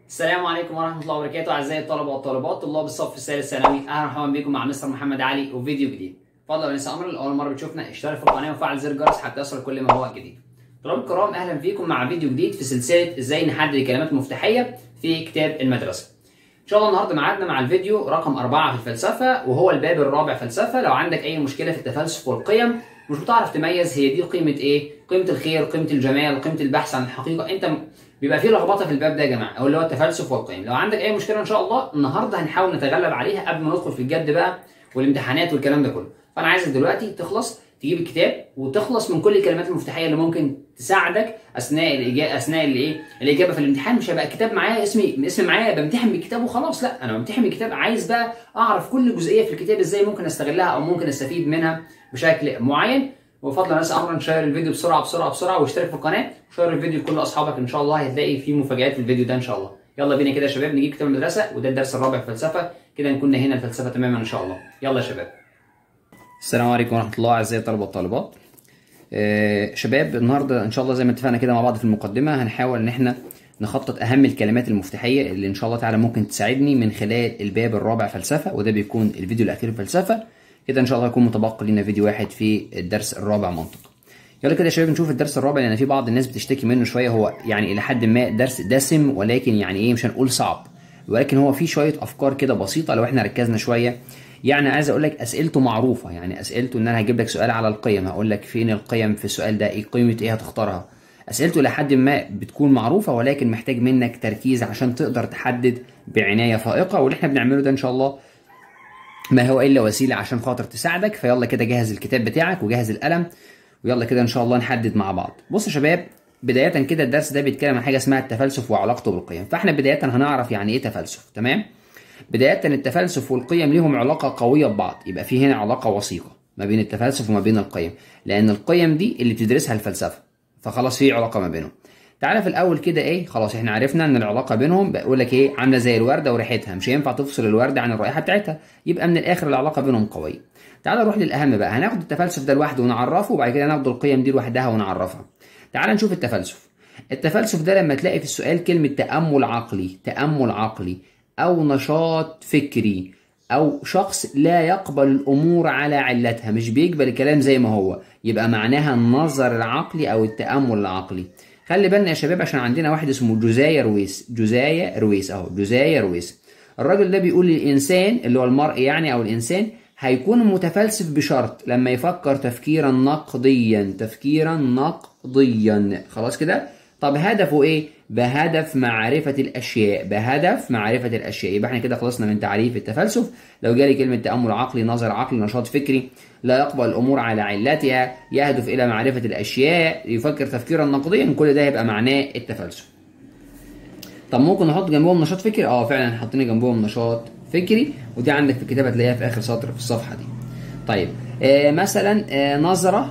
السلام عليكم ورحمة الله وبركاته أعزائي الطلبة والطالبات طلاب الصف الثالث ثانوي أهلا ومرحبا بكم مع مستر محمد علي وفيديو جديد فضلا وليس أمرا لأول مرة بتشوفنا اشترك في القناة وفعل زر الجرس حتى يصل كل ما هو جديد طلاب الكرام أهلا بكم مع فيديو جديد في سلسلة إزاي نحدد الكلمات المفتاحية في كتاب المدرسة إن شاء الله النهاردة معادنا مع الفيديو رقم أربعة في الفلسفة وهو الباب الرابع فلسفة لو عندك أي مشكلة في التفلسف والقيم مش بتعرف تميز هي دي قيمة إيه؟ قيمة الخير، قيمة الجمال، قيمة البحث عن الحقيقة، أنت بيبقى في لخبطه في الباب ده يا جماعه او اللي هو التفلسف والقيم لو عندك اي مشكله ان شاء الله النهارده هنحاول نتغلب عليها قبل ما ندخل في الجد بقى والامتحانات والكلام ده كله فانا عايزك دلوقتي تخلص تجيب الكتاب وتخلص من كل الكلمات المفتاحيه اللي ممكن تساعدك اثناء الاجابه اثناء الايه الاجابه في الامتحان مش هيبقى الكتاب معايا اسمي اسمي معايا بمتحن بالكتاب وخلاص لا انا بمتحن بالكتاب عايز بقى اعرف كل جزئيه في الكتاب ازاي ممكن استغلها او ممكن استفيد منها بشكل معين وبفضل ناس امرا شير الفيديو بسرعه بسرعه بسرعه واشترك في القناه وشير الفيديو لكل اصحابك ان شاء الله هتلاقي فيه مفاجات في الفيديو ده ان شاء الله يلا بينا كده يا شباب نجيب كتاب المدرسه وده الدرس الرابع في الفلسفه كده نكون هنا الفلسفه تماما ان شاء الله يلا يا شباب السلام عليكم ورحمه الله اعزائي الطلبه والطالبات آه شباب النهارده ان شاء الله زي ما اتفقنا كده مع بعض في المقدمه هنحاول ان احنا نخطط اهم الكلمات المفتاحيه اللي ان شاء الله تعالى ممكن تساعدني من خلال الباب الرابع فلسفه وده بيكون الفيديو الاخير في الفلسفه كده ان شاء الله يكون متبقي لنا فيديو واحد في الدرس الرابع منطق يلا كده يا شباب نشوف الدرس الرابع لان في بعض الناس بتشتكي منه شويه هو يعني الى حد ما درس دسم ولكن يعني ايه مش هنقول صعب ولكن هو فيه شويه افكار كده بسيطه لو احنا ركزنا شويه يعني عايز اقول لك اسئلته معروفه يعني اسئلته ان انا هجيب لك سؤال على القيم هقول لك فين القيم في السؤال ده ايه قيمه ايه هتختارها اسئلته لحد ما بتكون معروفه ولكن محتاج منك تركيز عشان تقدر تحدد بعنايه فائقه واللي احنا بنعمله ده ان شاء الله ما هو الا وسيله عشان خاطر تساعدك فيلا كده جهز الكتاب بتاعك وجهز القلم ويلا كده ان شاء الله نحدد مع بعض بص يا شباب بدايه كده الدرس ده بيتكلم عن حاجه اسمها التفلسف وعلاقته بالقيم فاحنا بدايه هنعرف يعني ايه تفلسف تمام بدايه التفلسف والقيم ليهم علاقه قويه ببعض يبقى في هنا علاقه وثيقه ما بين التفلسف وما بين القيم لان القيم دي اللي بتدرسها الفلسفه فخلاص في علاقه ما بينهم تعالى في الاول كده ايه خلاص احنا عرفنا ان العلاقه بينهم بقول لك ايه عامله زي الورده وريحتها مش هينفع تفصل الورده عن الرائحه بتاعتها يبقى من الاخر العلاقه بينهم قويه تعالى نروح للاهم بقى هناخد التفلسف ده لوحده ونعرفه وبعد كده ناخد القيم دي لوحدها ونعرفها تعالى نشوف التفلسف التفلسف ده لما تلاقي في السؤال كلمه تامل عقلي تامل عقلي او نشاط فكري او شخص لا يقبل الامور على علتها مش بيقبل الكلام زي ما هو يبقى معناها النظر العقلي او التامل العقلي خلي بالنا يا شباب عشان عندنا واحد اسمه جوزايا رويس جوزايا رويس اهو جوزايا رويس الراجل ده بيقول للانسان اللي هو المرء يعني او الانسان هيكون متفلسف بشرط لما يفكر تفكيرا نقديا تفكيرا نقديا خلاص كده طب هدفه ايه بهدف معرفة الأشياء بهدف معرفة الأشياء يبقى احنا كده خلصنا من تعريف التفلسف لو جالي كلمة تأمل عقلي نظر عقلي نشاط فكري لا يقبل الأمور على علتها يهدف إلى معرفة الأشياء يفكر تفكيرا نقديا كل ده يبقى معناه التفلسف طب ممكن نحط جنبهم نشاط فكري اه فعلا حاطين جنبهم نشاط فكري ودي عندك في الكتاب هتلاقيها في آخر سطر في الصفحة دي طيب آه مثلا آه نظرة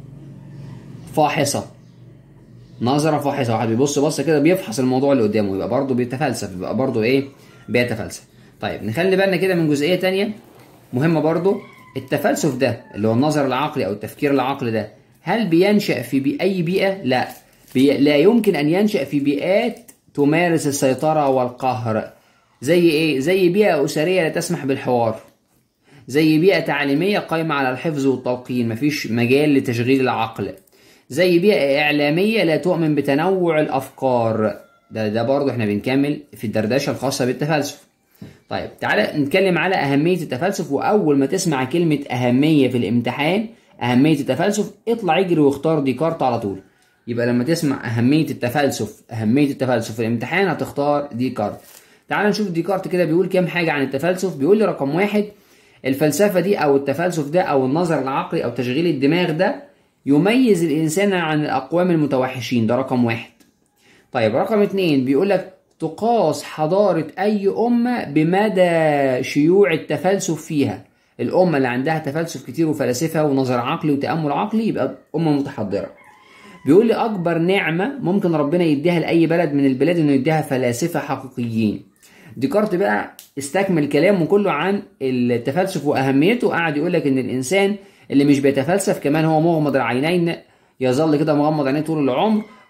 فاحصة نظره فاحصه واحد بيبص بصه كده بيفحص الموضوع اللي قدامه يبقى برضه بيتفلسف يبقى برضه ايه بيتفلسف طيب نخلي بالنا كده من جزئيه تانية مهمه برضه التفلسف ده اللي هو النظر العقلي او التفكير العقلي ده هل بينشا في بي اي بيئه لا بي لا يمكن ان ينشا في بيئات تمارس السيطره والقهر زي ايه زي بيئه اسريه لا تسمح بالحوار زي بيئه تعليميه قايمه على الحفظ والتلقين مفيش مجال لتشغيل العقل زي بيئة إعلامية لا تؤمن بتنوع الأفكار ده ده برضه احنا بنكمل في الدردشة الخاصة بالتفلسف طيب تعالى نتكلم على أهمية التفلسف وأول ما تسمع كلمة أهمية في الامتحان أهمية التفلسف اطلع اجري واختار ديكارت على طول يبقى لما تسمع أهمية التفلسف أهمية التفلسف في الامتحان هتختار ديكارت تعال نشوف ديكارت كده بيقول كام حاجة عن التفلسف بيقول لي رقم واحد الفلسفة دي أو التفلسف ده أو النظر العقلي أو تشغيل الدماغ ده يميز الإنسان عن الأقوام المتوحشين ده رقم واحد طيب رقم اتنين بيقول لك تقاس حضارة أي أمة بمدى شيوع التفلسف فيها الأمة اللي عندها تفلسف كتير وفلاسفة ونظر عقلي وتأمل عقلي يبقى أمة متحضرة بيقول لي أكبر نعمة ممكن ربنا يديها لأي بلد من البلاد إنه يديها فلاسفة حقيقيين ديكارت بقى استكمل كلامه كله عن التفلسف وأهميته قعد يقول لك إن الإنسان اللي مش بيتفلسف كمان هو مغمض العينين يظل كده مغمض عينيه طول العمر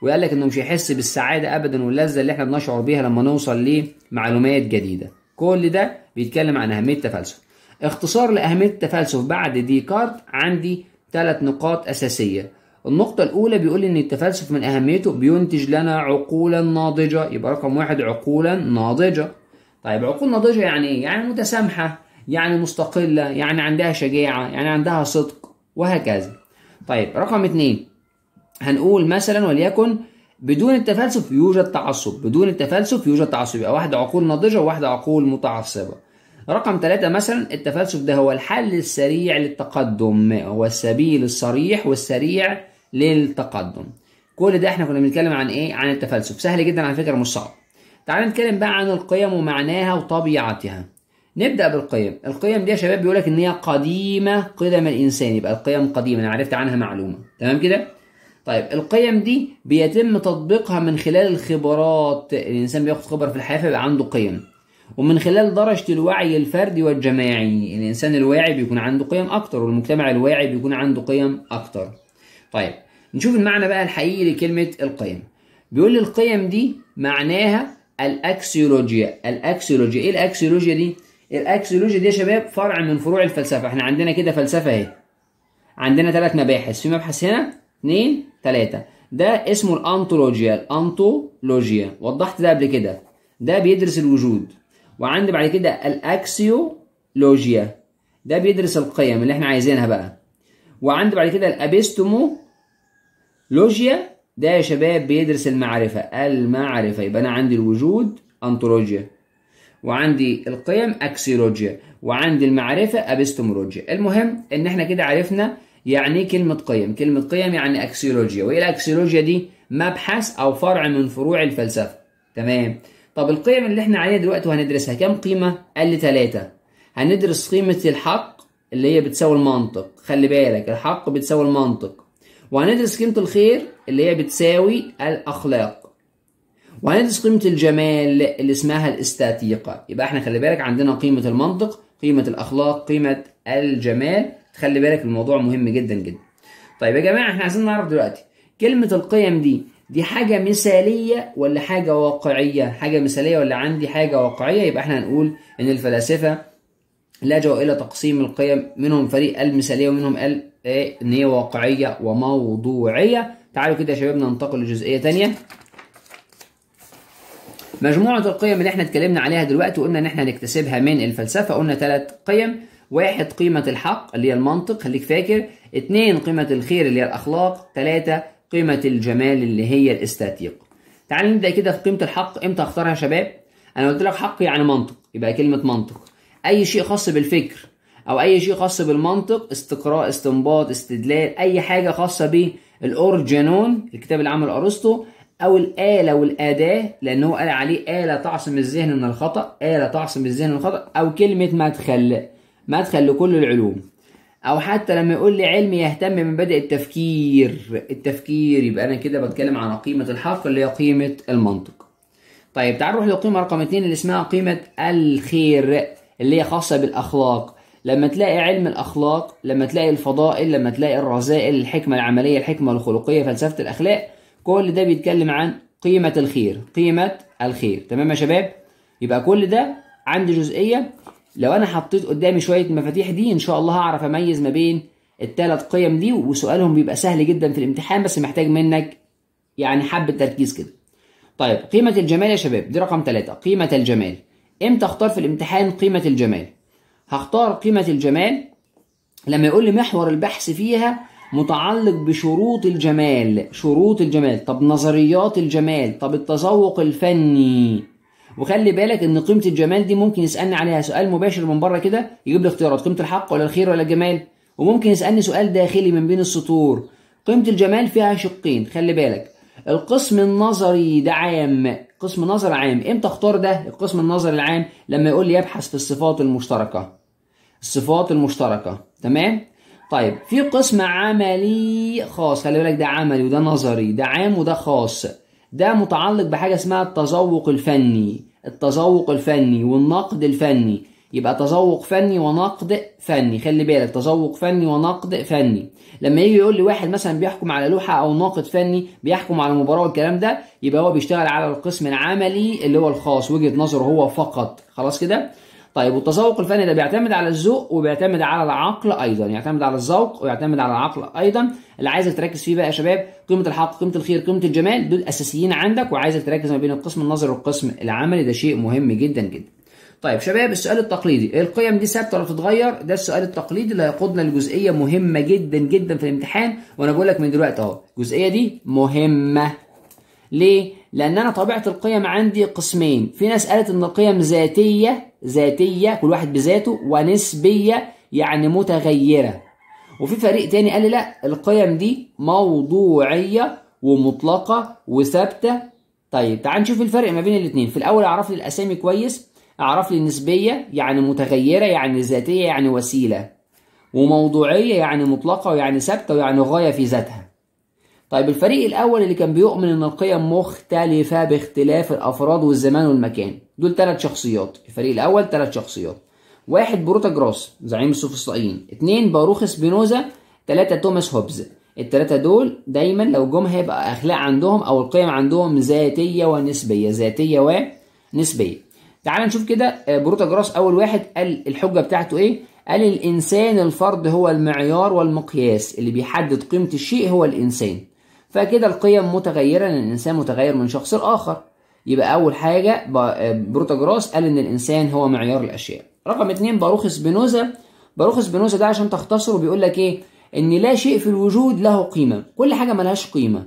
وقال لك انه مش هيحس بالسعاده ابدا واللذه اللي احنا بنشعر بيها لما نوصل لمعلومات جديده كل ده بيتكلم عن اهميه التفلسف اختصار لاهميه التفلسف بعد ديكارت عندي ثلاث نقاط اساسيه النقطة الأولى بيقول إن التفلسف من أهميته بينتج لنا عقولا ناضجة يبقى رقم واحد عقولا ناضجة طيب عقول ناضجة يعني إيه؟ يعني متسامحة يعني مستقلة يعني عندها شجاعة يعني عندها صدق وهكذا طيب رقم اتنين هنقول مثلا وليكن بدون التفلسف يوجد تعصب بدون التفلسف يوجد تعصب يبقى واحدة عقول ناضجة وواحدة عقول متعصبة رقم ثلاثة مثلا التفلسف ده هو الحل السريع للتقدم هو السبيل الصريح والسريع للتقدم كل ده احنا كنا بنتكلم عن ايه عن التفلسف سهل جدا على فكرة مش صعب تعال نتكلم بقى عن القيم ومعناها وطبيعتها نبدا بالقيم القيم دي يا شباب بيقول لك ان هي قديمه قدم الانسان يبقى القيم قديمه انا عرفت عنها معلومه تمام كده طيب القيم دي بيتم تطبيقها من خلال الخبرات الانسان بياخد خبره في الحياه فيبقى عنده قيم ومن خلال درجة الوعي الفردي والجماعي الإنسان الواعي بيكون عنده قيم أكتر والمجتمع الواعي بيكون عنده قيم أكتر طيب نشوف المعنى بقى الحقيقي لكلمة القيم بيقول لي القيم دي معناها الأكسيولوجيا الأكسيولوجيا إيه الأكسيولوجيا دي؟ الأكسيولوجيا دي يا شباب فرع من فروع الفلسفة احنا عندنا كده فلسفة اهي عندنا ثلاث مباحث في مبحث هنا اثنين ثلاثة ده اسمه الأنتولوجيا الأنتولوجيا وضحت ده قبل كده ده بيدرس الوجود وعندي بعد كده الاكسيولوجيا ده بيدرس القيم اللي احنا عايزينها بقى وعندي بعد كده الابيستمولوجيا ده يا شباب بيدرس المعرفة المعرفة يبقى أنا عندي الوجود أنتولوجيا وعندي القيم أكسيولوجيا وعندي المعرفة أبيستمولوجيا المهم إن إحنا كده عرفنا يعني إيه كلمة قيم كلمة قيم يعني أكسيولوجيا وإيه الأكسيولوجيا دي مبحث أو فرع من فروع الفلسفة تمام طب القيم اللي احنا عليها دلوقتي وهندرسها كام قيمة؟ قال لي ثلاثة هندرس قيمة الحق اللي هي بتساوي المنطق خلي بالك الحق بتساوي المنطق وهندرس قيمة الخير اللي هي بتساوي الأخلاق وهندرس قيمة الجمال اللي اسمها الاستاتيقة يبقى احنا خلي بالك عندنا قيمة المنطق قيمة الأخلاق قيمة الجمال خلي بالك الموضوع مهم جدا جدا طيب يا جماعة احنا عايزين نعرف دلوقتي كلمة القيم دي دي حاجة مثالية ولا حاجة واقعية حاجة مثالية ولا عندي حاجة واقعية يبقى احنا هنقول ان الفلاسفة لجأوا إلى تقسيم القيم منهم فريق المثالية ومنهم قال إيه إن هي واقعية وموضوعية تعالوا كده يا شباب ننتقل لجزئية تانية مجموعة القيم اللي احنا اتكلمنا عليها دلوقتي وقلنا ان احنا نكتسبها من الفلسفة قلنا ثلاث قيم واحد قيمة الحق اللي هي المنطق خليك فاكر اتنين قيمة الخير اللي هي الأخلاق ثلاثة قيمة الجمال اللي هي الاستاتيق تعال نبدأ كده في قيمة الحق امتى اختارها يا شباب انا قلت لك حق يعني منطق يبقى كلمة منطق اي شيء خاص بالفكر او اي شيء خاص بالمنطق استقراء استنباط استدلال اي حاجة خاصة بالاورجانون الكتاب اللي عمله ارسطو او الآلة والأداة لأنه قال عليه آلة تعصم الذهن من الخطأ آلة تعصم الذهن من الخطأ أو كلمة مدخل مدخل لكل العلوم او حتى لما يقول لي علم يهتم بمبادئ التفكير التفكير يبقى انا كده بتكلم عن قيمه الحق اللي هي قيمه المنطق طيب تعال نروح للقيمه رقم اتنين اللي اسمها قيمه الخير اللي هي خاصه بالاخلاق لما تلاقي علم الاخلاق لما تلاقي الفضائل لما تلاقي الرذائل الحكمه العمليه الحكمه الخلقيه فلسفه الاخلاق كل ده بيتكلم عن قيمه الخير قيمه الخير تمام يا شباب يبقى كل ده عندي جزئيه لو انا حطيت قدامي شويه المفاتيح دي ان شاء الله هعرف اميز ما بين الثلاث قيم دي وسؤالهم بيبقى سهل جدا في الامتحان بس محتاج منك يعني حبه تركيز كده طيب قيمه الجمال يا شباب دي رقم ثلاثة قيمه الجمال امتى اختار في الامتحان قيمه الجمال هختار قيمه الجمال لما يقول لي محور البحث فيها متعلق بشروط الجمال شروط الجمال طب نظريات الجمال طب التذوق الفني وخلي بالك ان قيمه الجمال دي ممكن يسالني عليها سؤال مباشر من بره كده يجيب لي اختيارات قيمه الحق ولا الخير ولا الجمال وممكن يسالني سؤال داخلي من بين السطور قيمه الجمال فيها شقين خلي بالك القسم النظري ده عام قسم نظر عام امتى اختار ده القسم النظري العام لما يقول لي يبحث في الصفات المشتركه الصفات المشتركه تمام طيب في قسم عملي خاص خلي بالك ده عملي وده نظري ده عام وده خاص ده متعلق بحاجه اسمها التذوق الفني التذوق الفني والنقد الفني يبقى تذوق فني ونقد فني خلي بالك تذوق فني ونقد فني لما يجي يقول لي واحد مثلا بيحكم على لوحه او ناقد فني بيحكم على مباراه والكلام ده يبقى هو بيشتغل على القسم العملي اللي هو الخاص وجهه نظره هو فقط خلاص كده طيب والتذوق الفني ده بيعتمد على الذوق وبيعتمد على العقل ايضا يعتمد على الذوق ويعتمد على العقل ايضا اللي عايزك تركز فيه بقى يا شباب قيمه الحق قيمه الخير قيمه الجمال دول اساسيين عندك وعايزك تركز ما بين القسم النظري والقسم العملي ده شيء مهم جدا جدا طيب شباب السؤال التقليدي القيم دي ثابته ولا بتتغير ده السؤال التقليدي اللي هيقودنا لجزئيه مهمه جدا جدا في الامتحان وانا بقول لك من دلوقتي اهو الجزئيه دي مهمه ليه لان انا طبيعه القيم عندي قسمين في ناس قالت ان القيم ذاتيه ذاتيه كل واحد بذاته ونسبيه يعني متغيره وفي فريق تاني قال لي لا القيم دي موضوعيه ومطلقه وثابته طيب تعال نشوف الفرق ما بين الاثنين في الاول اعرف لي الاسامي كويس اعرف لي النسبيه يعني متغيره يعني ذاتيه يعني وسيله وموضوعيه يعني مطلقه ويعني ثابته ويعني غايه في ذاتها طيب الفريق الاول اللي كان بيؤمن ان القيم مختلفه باختلاف الافراد والزمان والمكان دول ثلاث شخصيات الفريق الاول ثلاث شخصيات واحد بروتاجراس زعيم السوفسطائيين اثنين باروخ سبينوزا ثلاثه توماس هوبز الثلاثه دول دايما لو جم هيبقى اخلاق عندهم او القيم عندهم ذاتيه ونسبيه ذاتيه ونسبيه تعال نشوف كده بروتاجراس اول واحد قال الحجه بتاعته ايه قال الانسان الفرد هو المعيار والمقياس اللي بيحدد قيمه الشيء هو الانسان فكده القيم متغيره لان الانسان متغير من شخص لاخر يبقى اول حاجه بروتاجراس قال ان الانسان هو معيار الاشياء رقم اتنين باروخ سبينوزا باروخ سبينوزا ده عشان تختصره بيقول لك ايه ان لا شيء في الوجود له قيمه كل حاجه ملهاش قيمه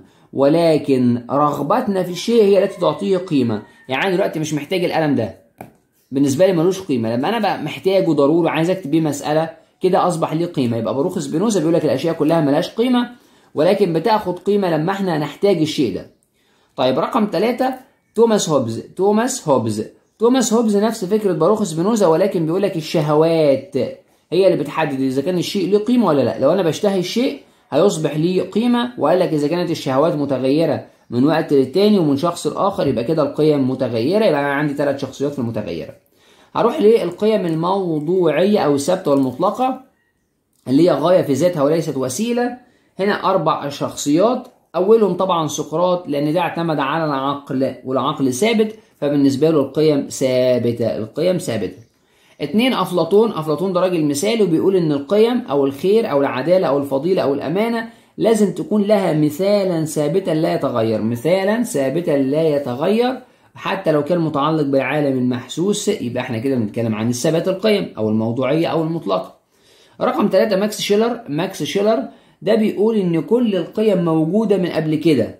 ولكن رغبتنا في الشيء هي التي تعطيه قيمه يعني دلوقتي مش محتاج القلم ده بالنسبه لي ملوش قيمه لما انا بقى محتاجه ضروري عايز اكتب بيه مساله كده اصبح ليه قيمه يبقى باروخ سبينوزا بيقول لك الاشياء كلها ملهاش قيمه ولكن بتاخد قيمه لما احنا نحتاج الشيء ده طيب رقم ثلاثة توماس هوبز توماس هوبز توماس هوبز نفس فكره باروخ سبينوزا ولكن بيقول لك الشهوات هي اللي بتحدد اذا كان الشيء ليه قيمه ولا لا لو انا بشتهي الشيء هيصبح ليه قيمه وقال لك اذا كانت الشهوات متغيره من وقت للتاني ومن شخص لاخر يبقى كده القيم متغيره يبقى انا عندي ثلاث شخصيات في المتغيره هروح للقيم الموضوعيه او الثابته والمطلقه اللي هي غايه في ذاتها وليست وسيله هنا اربع شخصيات اولهم طبعا سقراط لان ده اعتمد على العقل والعقل ثابت فبالنسبه له القيم ثابته القيم ثابته اتنين افلاطون افلاطون ده راجل مثالي وبيقول ان القيم او الخير او العداله او الفضيله او الامانه لازم تكون لها مثالا ثابتا لا يتغير مثالا ثابتا لا يتغير حتى لو كان متعلق بالعالم المحسوس يبقى احنا كده بنتكلم عن الثبات القيم او الموضوعيه او المطلقه رقم ثلاثة ماكس شيلر ماكس شيلر ده بيقول ان كل القيم موجودة من قبل كده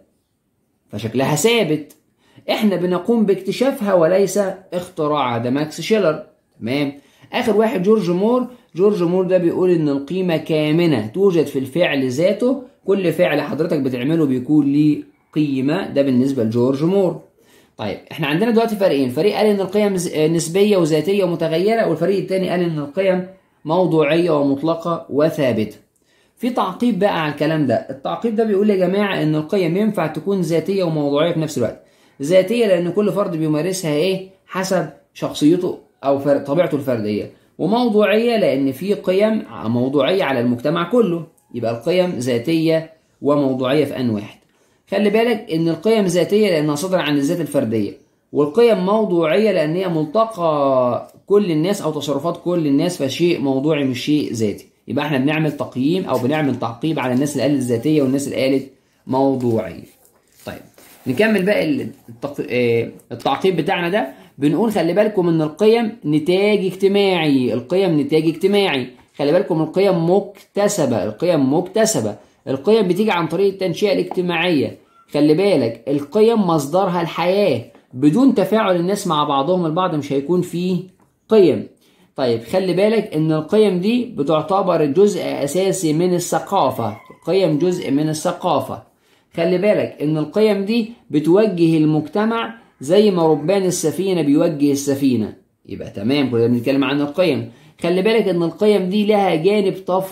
فشكلها ثابت احنا بنقوم باكتشافها وليس اختراعها ده ماكس شيلر تمام اخر واحد جورج مور جورج مور ده بيقول ان القيمة كامنة توجد في الفعل ذاته كل فعل حضرتك بتعمله بيكون ليه قيمة ده بالنسبة لجورج مور طيب احنا عندنا دلوقتي فريقين فريق قال ان القيم نسبية وذاتية ومتغيرة والفريق الثاني قال ان القيم موضوعية ومطلقة وثابتة في تعقيب بقى على الكلام ده التعقيب ده بيقول يا جماعة ان القيم ينفع تكون ذاتية وموضوعية في نفس الوقت ذاتية لان كل فرد بيمارسها ايه حسب شخصيته او طبيعته الفردية وموضوعية لان في قيم موضوعية على المجتمع كله يبقى القيم ذاتية وموضوعية في ان واحد خلي بالك ان القيم ذاتية لانها صدر عن الذات الفردية والقيم موضوعية لان هي ملتقى كل الناس او تصرفات كل الناس فشيء موضوعي مش شيء ذاتي يبقى احنا بنعمل تقييم او بنعمل تعقيب على الناس اللي قالت ذاتيه والناس اللي قالت موضوعيه طيب نكمل بقى التق... التعقيب بتاعنا ده بنقول خلي بالكم ان القيم نتاج اجتماعي القيم نتاج اجتماعي خلي بالكم القيم مكتسبه القيم مكتسبه القيم بتيجي عن طريق التنشئه الاجتماعيه خلي بالك القيم مصدرها الحياه بدون تفاعل الناس مع بعضهم البعض مش هيكون فيه قيم طيب خلي بالك ان القيم دي بتعتبر جزء اساسي من الثقافة القيم جزء من الثقافة خلي بالك ان القيم دي بتوجه المجتمع زي ما ربان السفينة بيوجه السفينة يبقى تمام كنا بنتكلم عن القيم خلي بالك ان القيم دي لها جانب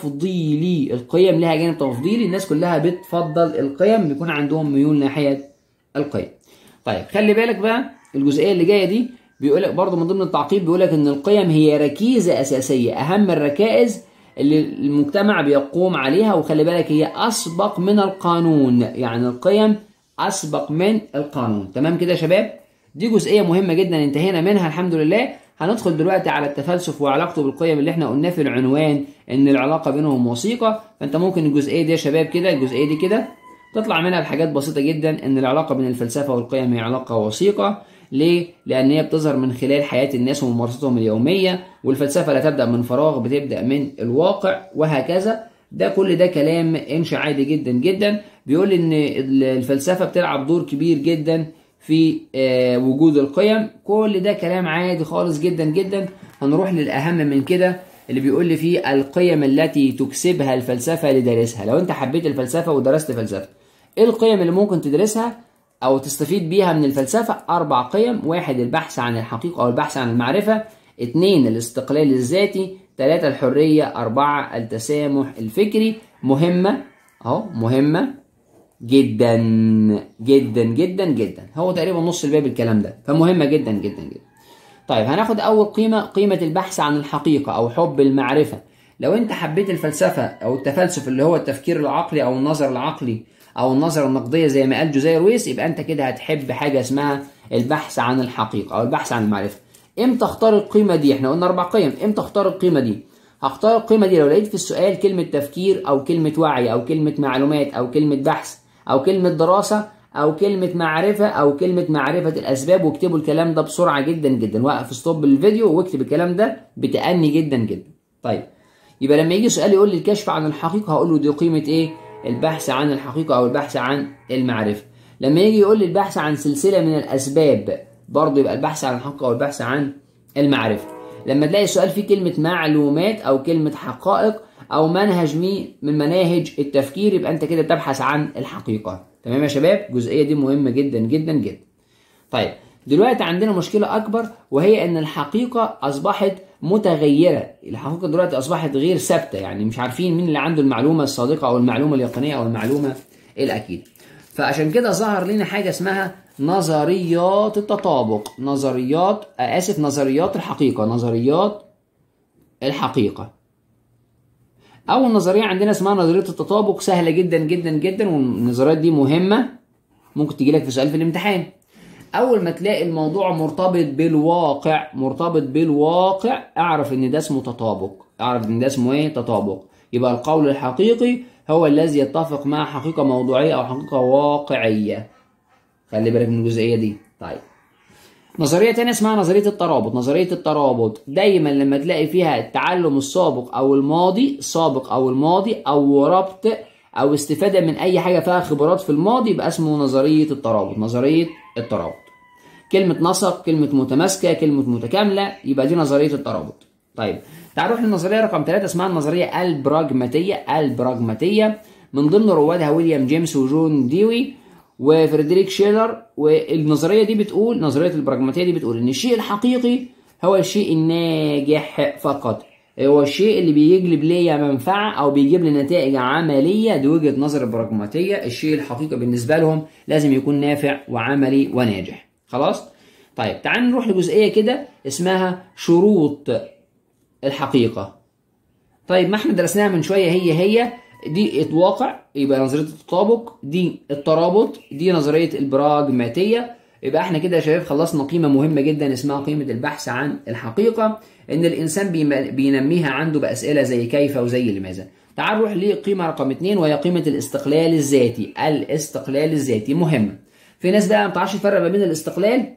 تفضيلي القيم لها جانب تفضيلي الناس كلها بتفضل القيم بيكون عندهم ميول ناحية القيم طيب خلي بالك بقى الجزئية اللي جاية دي بيقول لك برضه من ضمن التعقيب بيقول لك ان القيم هي ركيزه اساسيه اهم الركائز اللي المجتمع بيقوم عليها وخلي بالك هي اسبق من القانون يعني القيم اسبق من القانون تمام كده يا شباب دي جزئيه مهمه جدا انتهينا منها الحمد لله هندخل دلوقتي على التفلسف وعلاقته بالقيم اللي احنا قلناه في العنوان ان العلاقه بينهم وثيقه فانت ممكن الجزئيه دي يا شباب كده الجزئيه دي كده تطلع منها بحاجات بسيطه جدا ان العلاقه بين الفلسفه والقيم هي علاقه وثيقه ليه؟ لأن هي بتظهر من خلال حياة الناس وممارستهم اليومية والفلسفة لا تبدأ من فراغ بتبدأ من الواقع وهكذا ده كل ده كلام انشا عادي جدا جدا بيقول ان الفلسفة بتلعب دور كبير جدا في وجود القيم كل ده كلام عادي خالص جدا جدا هنروح للأهم من كده اللي بيقول لي فيه القيم التي تكسبها الفلسفة لدارسها لو انت حبيت الفلسفة ودرست فلسفة ايه القيم اللي ممكن تدرسها او تستفيد بيها من الفلسفة اربع قيم واحد البحث عن الحقيقة او البحث عن المعرفة اتنين الاستقلال الذاتي تلاتة الحرية اربعة التسامح الفكري مهمة اهو مهمة جدا جدا جدا جدا هو تقريبا نص الباب الكلام ده فمهمة جدا جدا جدا طيب هناخد اول قيمة قيمة البحث عن الحقيقة او حب المعرفة لو انت حبيت الفلسفة او التفلسف اللي هو التفكير العقلي او النظر العقلي او النظره النقديه زي ما قال جوزيه رويس يبقى انت كده هتحب حاجه اسمها البحث عن الحقيقه او البحث عن المعرفه امتى اختار القيمه دي احنا قلنا اربع قيم امتى اختار القيمه دي هختار القيمه دي لو لقيت في السؤال كلمه تفكير او كلمه وعي او كلمه معلومات او كلمه بحث او كلمه دراسه او كلمه معرفه او كلمه معرفه الاسباب واكتبوا الكلام ده بسرعه جدا جدا وقف ستوب الفيديو واكتب الكلام ده بتأني جدا جدا طيب يبقى لما يجي سؤال يقول لي الكشف عن الحقيقه هقول له دي قيمه ايه البحث عن الحقيقة أو البحث عن المعرفة لما يجي يقول لي البحث عن سلسلة من الأسباب برضه يبقى البحث عن الحقيقة أو البحث عن المعرفة لما تلاقي السؤال فيه كلمة معلومات أو كلمة حقائق أو منهج مي من مناهج التفكير يبقى أنت كده بتبحث عن الحقيقة تمام يا شباب الجزئية دي مهمة جدا جدا جدا طيب دلوقتي عندنا مشكلة أكبر وهي إن الحقيقة أصبحت متغيرة الحقيقة دلوقتي أصبحت غير ثابتة يعني مش عارفين مين اللي عنده المعلومة الصادقة أو المعلومة اليقينية أو المعلومة الأكيدة فعشان كده ظهر لنا حاجة اسمها نظريات التطابق نظريات آسف نظريات الحقيقة نظريات الحقيقة أول نظرية عندنا اسمها نظرية التطابق سهلة جدا جدا جدا والنظريات دي مهمة ممكن تجي لك في سؤال في الامتحان اول ما تلاقي الموضوع مرتبط بالواقع مرتبط بالواقع اعرف ان ده اسمه تطابق اعرف ان ده اسمه ايه تطابق يبقى القول الحقيقي هو الذي يتفق مع حقيقه موضوعيه او حقيقه واقعيه خلي بالك من الجزئيه دي طيب نظريه تانية اسمها نظريه الترابط نظريه الترابط دايما لما تلاقي فيها التعلم السابق او الماضي السابق او الماضي او ربط او استفاده من اي حاجه فيها خبرات في الماضي يبقى اسمه نظريه الترابط نظريه الترابط كلمة نسق كلمة متماسكة كلمة متكاملة يبقى دي نظرية الترابط طيب تعال نروح للنظرية رقم ثلاثة اسمها النظرية البراجماتية البراجماتية من ضمن روادها ويليام جيمس وجون ديوي وفريدريك شيلر والنظرية دي بتقول نظرية البراجماتية دي بتقول إن الشيء الحقيقي هو الشيء الناجح فقط هو الشيء اللي بيجلب ليا منفعة أو بيجيب لي نتائج عملية دي وجهة نظر البراجماتية الشيء الحقيقي بالنسبة لهم لازم يكون نافع وعملي وناجح خلاص طيب تعال نروح لجزئيه كده اسمها شروط الحقيقه طيب ما احنا درسناها من شويه هي هي دي الواقع يبقى نظريه التطابق دي الترابط دي نظريه البراجماتيه يبقى احنا كده يا شباب خلصنا قيمه مهمه جدا اسمها قيمه البحث عن الحقيقه ان الانسان بينميها عنده باسئله زي كيف وزي لماذا تعال نروح لقيمه رقم اثنين وهي قيمه الاستقلال الذاتي الاستقلال الذاتي مهمه في ناس بقى ما بتعرفش تفرق ما بين الاستقلال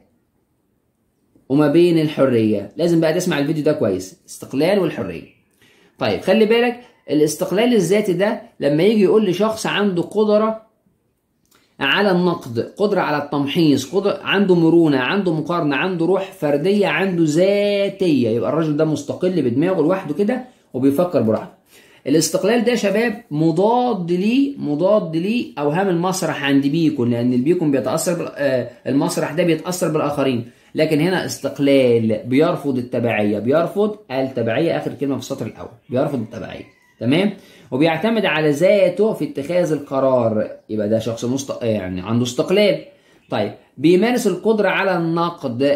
وما بين الحريه لازم بقى تسمع الفيديو ده كويس استقلال والحريه طيب خلي بالك الاستقلال الذاتي ده لما يجي يقول لشخص عنده قدره على النقد قدرة على التمحيص قدرة عنده مرونة عنده مقارنة عنده روح فردية عنده ذاتية يبقى الراجل ده مستقل بدماغه لوحده كده وبيفكر براحته الاستقلال ده يا شباب مضاد ليه مضاد ليه اوهام المسرح عند بيكون لان البيكون بيتاثر بال... آه المسرح ده بيتاثر بالاخرين لكن هنا استقلال بيرفض التبعيه بيرفض التبعيه اخر كلمه في السطر الاول بيرفض التبعيه تمام وبيعتمد على ذاته في اتخاذ القرار يبقى ده شخص مست... يعني عنده استقلال طيب بيمارس القدره على النقد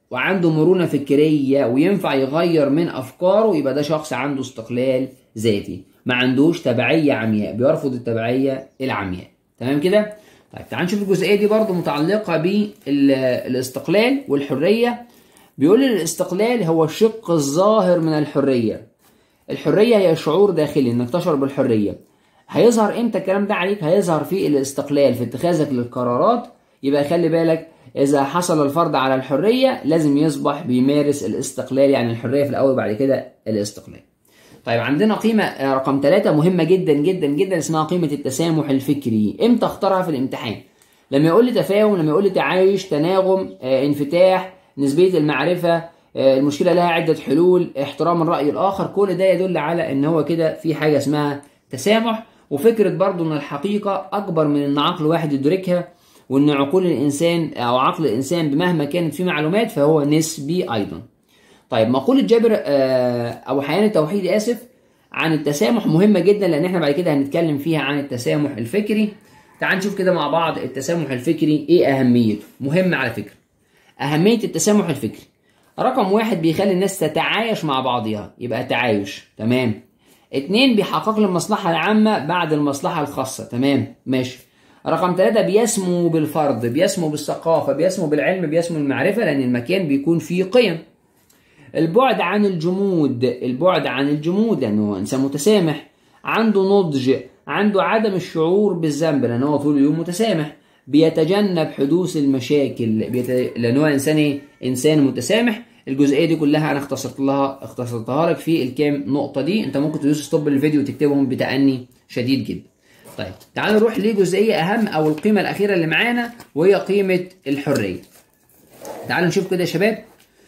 وعنده مرونه فكريه وينفع يغير من افكاره يبقى ده شخص عنده استقلال ذاتي ما عندوش تبعيه عمياء بيرفض التبعيه العمياء تمام كده طيب تعال نشوف الجزئيه دي برضو متعلقه بالاستقلال والحريه بيقول الاستقلال هو الشق الظاهر من الحريه الحريه هي شعور داخلي انك تشعر بالحريه هيظهر امتى الكلام ده عليك هيظهر في الاستقلال في اتخاذك للقرارات يبقى خلي بالك اذا حصل الفرض على الحريه لازم يصبح بيمارس الاستقلال يعني الحريه في الاول بعد كده الاستقلال طيب عندنا قيمة رقم ثلاثة مهمة جدا جدا جدا اسمها قيمة التسامح الفكري امتى اختارها في الامتحان لما يقول لي تفاهم لما يقول لي تعايش تناغم اه انفتاح نسبية المعرفة اه المشكلة لها عدة حلول احترام الرأي الآخر كل ده يدل على ان هو كده في حاجة اسمها تسامح وفكرة برضو ان الحقيقة اكبر من ان عقل واحد يدركها وان عقول الانسان او عقل الانسان بمهما كانت فيه معلومات فهو نسبي ايضا طيب مقولة جابر أو حيان التوحيد آسف عن التسامح مهمة جدا لأن احنا بعد كده هنتكلم فيها عن التسامح الفكري تعال نشوف كده مع بعض التسامح الفكري إيه أهميته مهم على فكرة أهمية التسامح الفكري رقم واحد بيخلي الناس تتعايش مع بعضها يبقى تعايش تمام اتنين بيحقق المصلحة العامة بعد المصلحة الخاصة تمام ماشي رقم ثلاثة بيسمو بالفرد بيسمو بالثقافة بيسمو بالعلم بيسمو بالمعرفة لأن المكان بيكون فيه قيم البعد عن الجمود البعد عن الجمود لانه انسان متسامح عنده نضج عنده عدم الشعور بالذنب لان هو طول اليوم متسامح بيتجنب حدوث المشاكل بيت... لان هو انسان ايه انسان متسامح الجزئيه دي كلها انا اختصرت لها اختصرتها لك في الكام نقطه دي انت ممكن تدوس ستوب للفيديو وتكتبهم بتأني شديد جدا طيب تعال نروح لجزئيه اهم او القيمه الاخيره اللي معانا وهي قيمه الحريه تعالوا نشوف كده يا شباب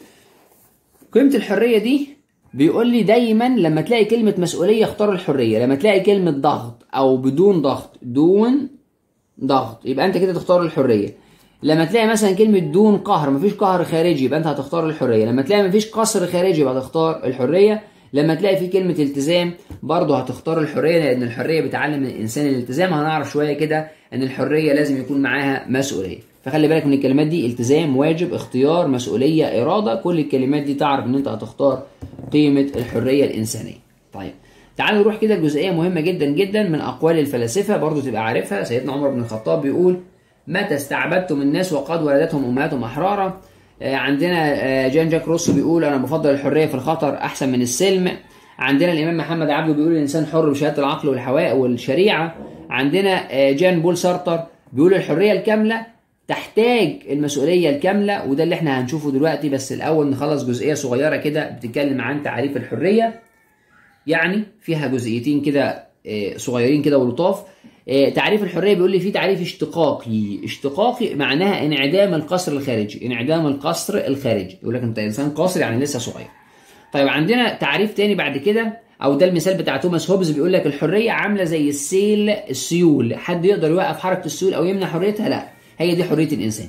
قيمة الحرية دي بيقول لي دايما لما تلاقي كلمة مسؤولية اختار الحرية لما تلاقي كلمة ضغط أو بدون ضغط دون ضغط يبقى أنت كده تختار الحرية لما تلاقي مثلا كلمة دون قهر مفيش قهر خارجي يبقى أنت هتختار الحرية لما تلاقي مفيش قصر خارجي يبقى هتختار الحرية لما تلاقي في كلمة التزام برضه هتختار الحرية لأن الحرية بتعلم الإنسان الالتزام هنعرف شوية كده إن الحرية لازم يكون معاها مسؤولية فخلي بالك من الكلمات دي التزام واجب اختيار مسؤوليه اراده كل الكلمات دي تعرف ان انت هتختار قيمه الحريه الانسانيه طيب تعالوا نروح كده لجزئيه مهمه جدا جدا من اقوال الفلاسفه برضو تبقى عارفها سيدنا عمر بن الخطاب بيقول متى استعبدتم الناس وقد ولدتهم امهاتهم احرارا عندنا جان جاك روسو بيقول انا بفضل الحريه في الخطر احسن من السلم عندنا الامام محمد عبده بيقول الانسان حر بشهاده العقل والحواء والشريعه عندنا جان بول سارتر بيقول الحريه الكامله تحتاج المسؤولية الكاملة وده اللي احنا هنشوفه دلوقتي بس الأول نخلص جزئية صغيرة كده بتتكلم عن تعريف الحرية يعني فيها جزئيتين كده صغيرين كده ولطاف تعريف الحرية بيقول لي في تعريف اشتقاقي اشتقاقي معناها انعدام القصر الخارجي انعدام القصر الخارجي يقول لك انت انسان قاصر يعني لسه صغير طيب عندنا تعريف تاني بعد كده او ده المثال بتاع توماس هوبز بيقول لك الحرية عاملة زي السيل السيول حد يقدر يوقف حركة السيول او يمنع حريتها لا هي دي حريه الانسان.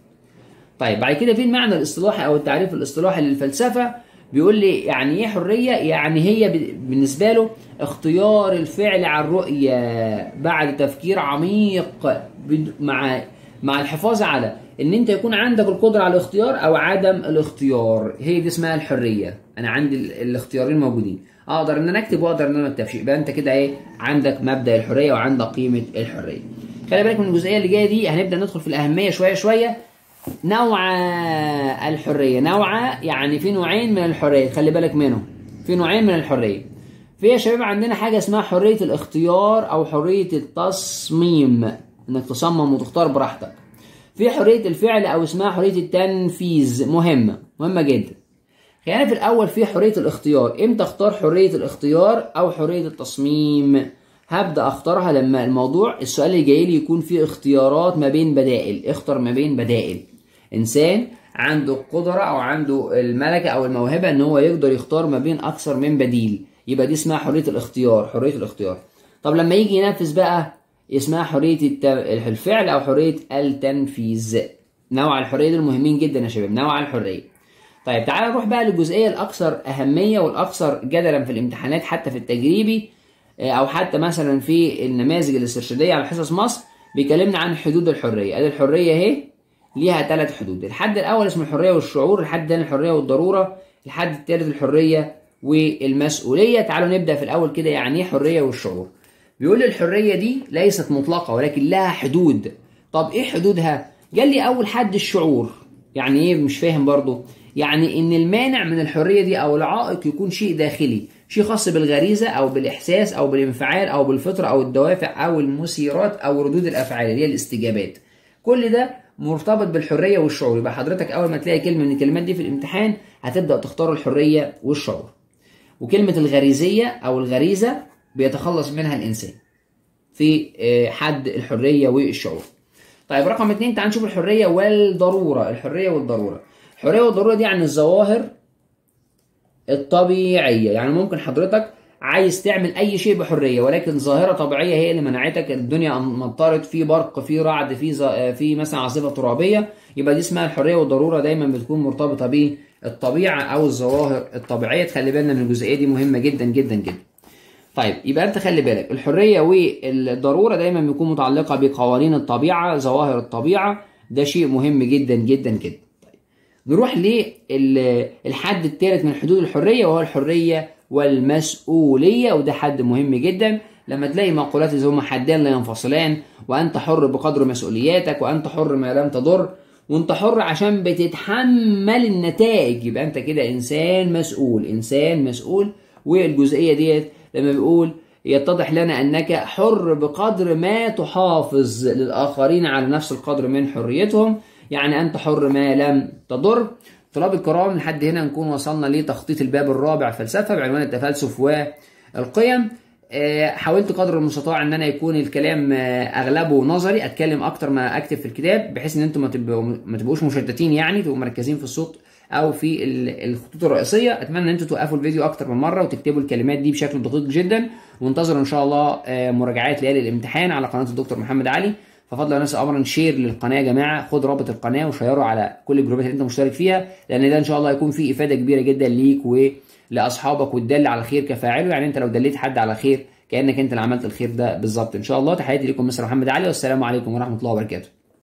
طيب بعد كده في المعنى الاصطلاحي او التعريف الاصطلاحي للفلسفه بيقول لي يعني ايه حريه؟ يعني هي بالنسبه له اختيار الفعل عن رؤيه بعد تفكير عميق مع مع الحفاظ على ان انت يكون عندك القدره على الاختيار او عدم الاختيار هي دي اسمها الحريه انا عندي الاختيارين موجودين اقدر ان انا اكتب واقدر ان انا ما اكتبش يبقى انت كده ايه عندك مبدا الحريه وعندك قيمه الحريه خلي بالك من الجزئيه اللي جايه دي هنبدا ندخل في الاهميه شويه شويه نوع الحريه نوع يعني في نوعين من الحريه خلي بالك منهم في نوعين من الحريه في يا شباب عندنا حاجه اسمها حريه الاختيار او حريه التصميم انك تصمم وتختار براحتك في حريه الفعل او اسمها حريه التنفيذ مهمه مهمه جدا خلينا في الاول في حريه الاختيار امتى اختار حريه الاختيار او حريه التصميم هبدا اختارها لما الموضوع السؤال اللي جاي لي يكون فيه اختيارات ما بين بدائل اختر ما بين بدائل انسان عنده القدره او عنده الملكه او الموهبه ان هو يقدر يختار ما بين اكثر من بديل يبقى دي اسمها حريه الاختيار حريه الاختيار طب لما يجي ينفذ بقى اسمها حريه الفعل او حريه التنفيذ نوع الحريه دول مهمين جدا يا شباب نوع الحريه طيب تعال نروح بقى للجزئيه الاكثر اهميه والاكثر جدلا في الامتحانات حتى في التجريبي او حتى مثلا في النماذج الاسترشاديه على حصص مصر بيكلمنا عن حدود الحريه ادي الحريه اهي ليها ثلاث حدود الحد الاول اسمه الحريه والشعور الحد الثاني الحريه والضروره الحد الثالث الحريه والمسؤوليه تعالوا نبدا في الاول كده يعني ايه حريه والشعور بيقول لي الحريه دي ليست مطلقه ولكن لها حدود طب ايه حدودها قال لي اول حد الشعور يعني ايه مش فاهم برضو يعني ان المانع من الحريه دي او العائق يكون شيء داخلي شيء خاص بالغريزه او بالاحساس او بالانفعال او بالفطره او الدوافع او المثيرات او ردود الافعال اللي هي الاستجابات كل ده مرتبط بالحريه والشعور يبقى حضرتك اول ما تلاقي كلمه من الكلمات دي في الامتحان هتبدا تختار الحريه والشعور وكلمه الغريزيه او الغريزه بيتخلص منها الانسان في حد الحريه والشعور طيب رقم اتنين تعال نشوف الحريه والضروره الحريه والضروره الحريه والضروره دي عن الظواهر الطبيعيه يعني ممكن حضرتك عايز تعمل اي شيء بحريه ولكن ظاهره طبيعيه هي اللي منعتك الدنيا مطرت في برق في رعد في ز... في مثلا عاصفه ترابيه يبقى دي اسمها الحريه والضروره دايما بتكون مرتبطه بالطبيعه او الظواهر الطبيعيه تخلي بالنا من الجزئيه دي مهمه جدا جدا جدا طيب يبقى انت خلي بالك الحريه والضروره دايما بيكون متعلقه بقوانين الطبيعه ظواهر الطبيعه ده شيء مهم جدا جدا جدا طيب نروح للحد الثالث من حدود الحريه وهو الحريه والمسؤوليه وده حد مهم جدا لما تلاقي مقولات زي هما حدان لا ينفصلان وانت حر بقدر مسؤولياتك وانت حر ما لم تضر وانت حر عشان بتتحمل النتائج يبقى انت كده انسان مسؤول انسان مسؤول والجزئيه ديت لما بيقول يتضح لنا انك حر بقدر ما تحافظ للاخرين على نفس القدر من حريتهم يعني انت حر ما لم تضر طلاب الكرام لحد هنا نكون وصلنا لتخطيط الباب الرابع فلسفه بعنوان التفلسف والقيم حاولت قدر المستطاع ان انا يكون الكلام اغلبه نظري اتكلم اكتر ما اكتب في الكتاب بحيث ان انتم ما تبقوا ما تبقوش مشتتين يعني تبقوا مركزين في الصوت او في الخطوط الرئيسيه اتمنى ان انتم توقفوا الفيديو اكتر من مره وتكتبوا الكلمات دي بشكل دقيق جدا وانتظروا ان شاء الله مراجعات ليالي الامتحان على قناه الدكتور محمد علي ففضل الناس امرا شير للقناه يا جماعه خد رابط القناه وشيره على كل الجروبات اللي انت مشترك فيها لان ده ان شاء الله هيكون فيه افاده كبيره جدا ليك ولاصحابك والدل على خير كفاعله يعني انت لو دليت حد على خير كانك انت اللي عملت الخير ده بالظبط ان شاء الله تحياتي لكم مستر محمد علي والسلام عليكم ورحمه الله وبركاته